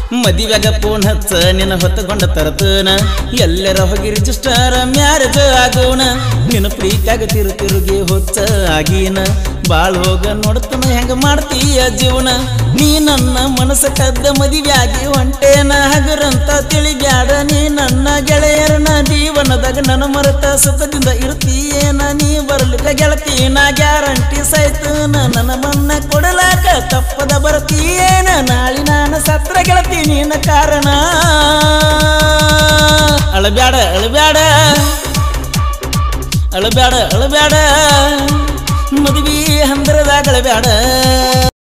ಮದಿವ್ಯಾಗ phone ಹಚ್ಚ ನಿನ್ನ ಹೊತ್ತಕೊಂಡ ತರತನ ಎಲ್ಲರ ಹೋಗಿ ರಿಜಿಸ್ಟರ್ ಮ್ಯಾರೇಜ್ ಆಗೋಣ ನಿನ್ನ ಪ್ರೀತ್ಯಾಗ ತಿರು ತಿರುಗಿ ಹೊಚ್ಚ ಆಗೀನ ಬಾಳ್ ಹೋಗ ನೋಡ್ತನ ಹೆಂಗ ಮಾಡ್ತೀಯ ಜೀವನ ನೀ ನನ್ನ ಮನಸ್ಸ ಕದ್ದ ಮದಿವ್ಯಾಗಿ ಹೊಂಟೇನ ಹಗರಂತ ತಿಳಿಬ್ಯಾಡ ನೀ ನನ್ನ ಗೆಳೆಯರನ ಜೀವನದಾಗ ನನ್ನ ಮರೆತ ಸುಖದಿಂದ ಇರ್ತೀಯೇನ ನೀ ಬರ್ಲಿಕ್ಕ ಗೆಳತಿ ನಾ ಗ್ಯಾರಂಟಿ ಸೈತು ನನ್ನ ಮನ್ನ ಕೊಡಲಾಕ ತಪ್ಪದ ಬರ್ತೀಯೇನ ನಾಳಿ ನಾನು ಸತ್ರ ಗೆಳತಿ ನೀನ ಕಾರಣ ಅಳಬ್ಯಾಡ ಅಳಬ್ಯಾಡ ಅಳಬ್ಯಾಡ ಅಳಬ್ಯಾಡ ಮದುವೆ ಹಂದರದಾಗ ಅಳಬ್ಯಾಡ